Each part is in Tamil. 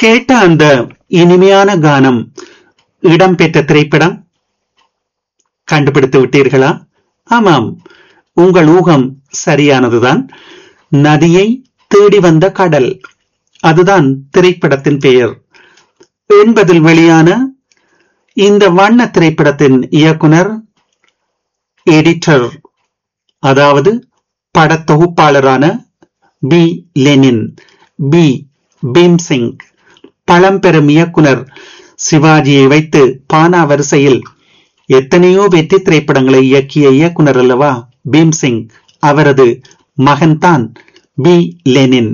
கேட்ட அந்த இனிமையான கானம் இடம்பெற்ற திரைப்படம் கண்டுபிடித்து விட்டீர்களா ஆமாம் உங்கள் ஊகம் சரியானதுதான் நதியை தேடி வந்த கடல் அதுதான் திரைப்படத்தின் பெயர் என்பதில் வெளியான இந்த வண்ண திரைப்படத்தின் இயக்குனர் எடிட்டர் அதாவது படத்தொகுப்பாளரான பி லெனின் பி பீம்சிங் பழம்பெரும் இயக்குனர் சிவாஜியை வைத்து பானா வரிசையில் எத்தனையோ வெற்றி திரைப்படங்களை இயக்கிய இயக்குனர் அல்லவா பீம்சிங் அவரது மகன்தான் பி லெனின்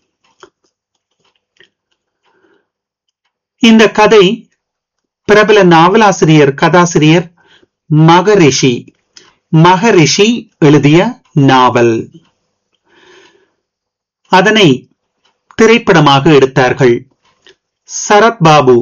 இந்த கதை பிரபல நாவலாசிரியர் கதாசிரியர் மகரிஷி மகரிஷி எழுதிய நாவல் அதனை திரைப்படமாக எடுத்தார்கள் சரத் பாபு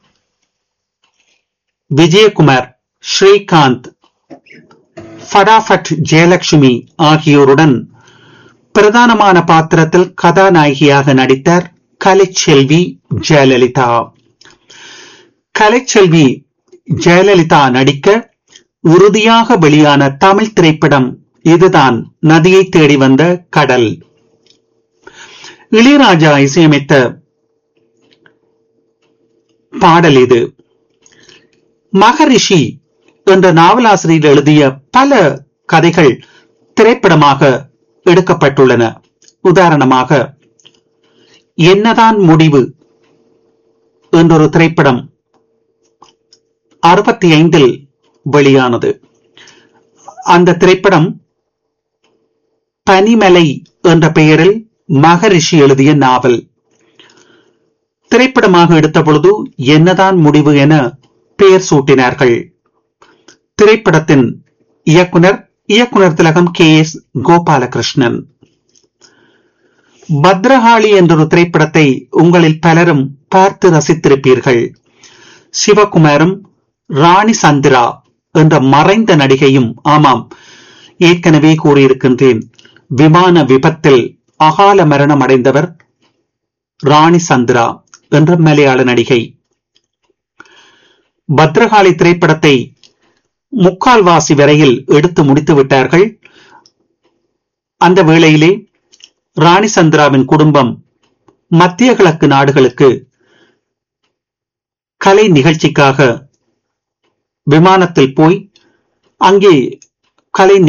விஜயகுமார் ஸ்ரீகாந்த் ஃபடாஃபட் ஜெயலட்சுமி ஆகியோருடன் பிரதானமான பாத்திரத்தில் கதாநாயகியாக நடித்தார் கலைச்செல்வி ஜெயலலிதா கலைச்செல்வி ஜெயலலிதா நடிக்க உறுதியாக வெளியான தமிழ் திரைப்படம் இதுதான் நதியை தேடி வந்த கடல் இளையராஜா இசையமைத்த பாடல் இது மகரிஷி என்ற நாவலாசிரியர் எழுதிய பல கதைகள் திரைப்படமாக எடுக்கப்பட்டுள்ளன உதாரணமாக என்னதான் முடிவு என்றொரு திரைப்படம் அறுபத்தி ஐந்தில் வெளியானது அந்த திரைப்படம் பனிமலை என்ற பெயரில் மகரிஷி எழுதிய நாவல் திரைப்படமாக எடுத்த பொழுது என்னதான் முடிவு என பெயர் சூட்டினார்கள் திரைப்படத்தின் இயக்குனர் இயக்குனர் திலகம் கே எஸ் கோபாலகிருஷ்ணன் பத்ரகாளி என்றொரு திரைப்படத்தை உங்களில் பலரும் பார்த்து ரசித்திருப்பீர்கள் சிவகுமாரும் ராணி சந்திரா என்ற மறைந்த நடிகையும் ஆமாம் ஏற்கனவே கூறியிருக்கின்றேன் விமான விபத்தில் அகால மரணம் அடைந்தவர் ராணி சந்திரா என்ற மலையாள நடிகை பத்ரகாளி திரைப்படத்தை முக்கால்வாசி வரையில் எடுத்து முடித்து விட்டார்கள் அந்த வேளையிலே ராணி சந்திராவின் குடும்பம் மத்திய கிழக்கு நாடுகளுக்கு கலை நிகழ்ச்சிக்காக விமானத்தில் போய் அங்கே கலை